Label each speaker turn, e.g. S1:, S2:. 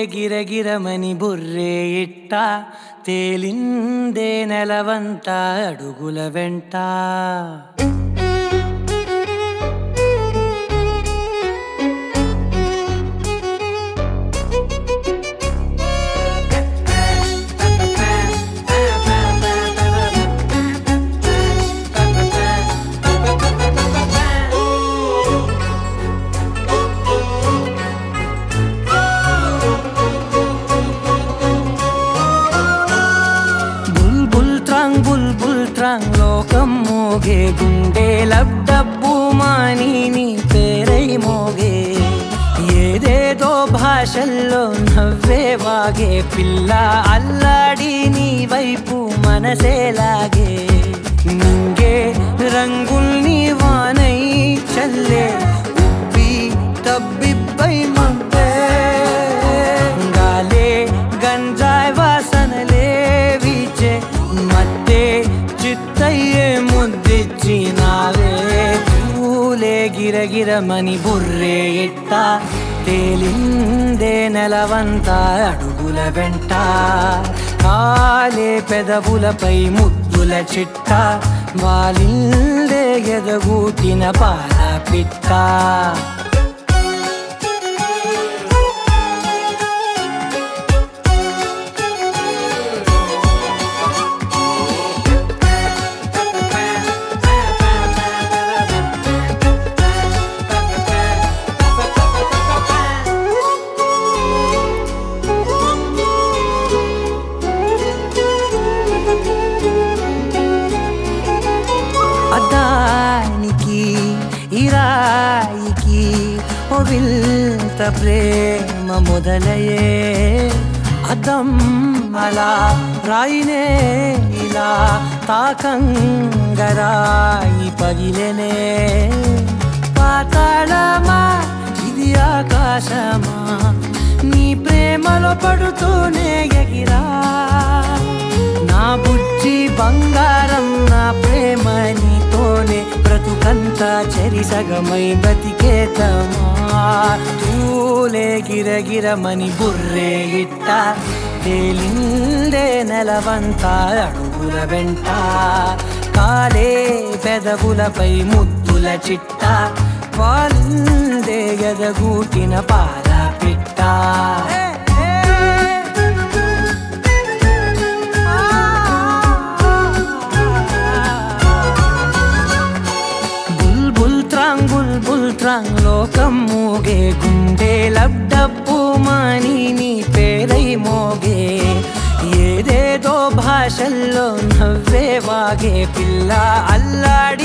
S1: గిరగిరమని బుర్రే ఇట్ట తేలిందే నెలవంత అడుగుల వెంట బుల్ బుల్ ట్రాంగ్ బుల్ బుల్ ట్రాంగ్ లోకం మోగే గుండె లబ్డబ్బు మాని నీ పేరై మోగే ఏదేదో భాషల్లో నవ్వే వాగే పిల్ల అల్లాడి నీ వైపు మనసేలాగే నింగే రంగుల్ని వానై చల్లే ఉబ్బి తబ్బిబ్బై మబ్బే గాలే గంజాయ్ వాసనలే వీచే మత్తే చిత్తయ్యే ముద్దిచ్చినావే పూలే గిరగిరమని బుర్రే ఇట్ట తేలిందే నెలవంత అడుగుల వెంట కాలే పెదవులపై ముద్దుల చిట్ట వాలిందే ఎదగూటిన పాల పిట్ట అద్దానికి ఇరాయికి ఓ వింత ప్రేమ మొదలయే అద్దం అలా రాయినే ఇలా తాకంగరాయి పగిలెనే పాతాళమా ఇది ఆకాశమా నీ ప్రేమలో పడుతూనే ఎగిరా నా బుజ్జి బంగారం నా ప్రేమ నీతోనే బ్రతుకంతా చెరిసగమై బతికేతమా తూలే గిరగిరమని బుర్రే ఇట్ట తేలిందే నెలవంత అడుగుల వెంట కాలే పెదవులపై ముద్దుల చిట్ట వాలిందే ఎదగూటిన పాల పిట్ట బుల్ బుల్ త్రాంగ్ బుల్ బుల్ త్రాంగ్ లోకం మూగే గుండె లబ్డబ్బు మాని నీ పేరై మోగే ఏదేదో భాషల్లో నవ్వే వాగే పిల్ల అల్లాడి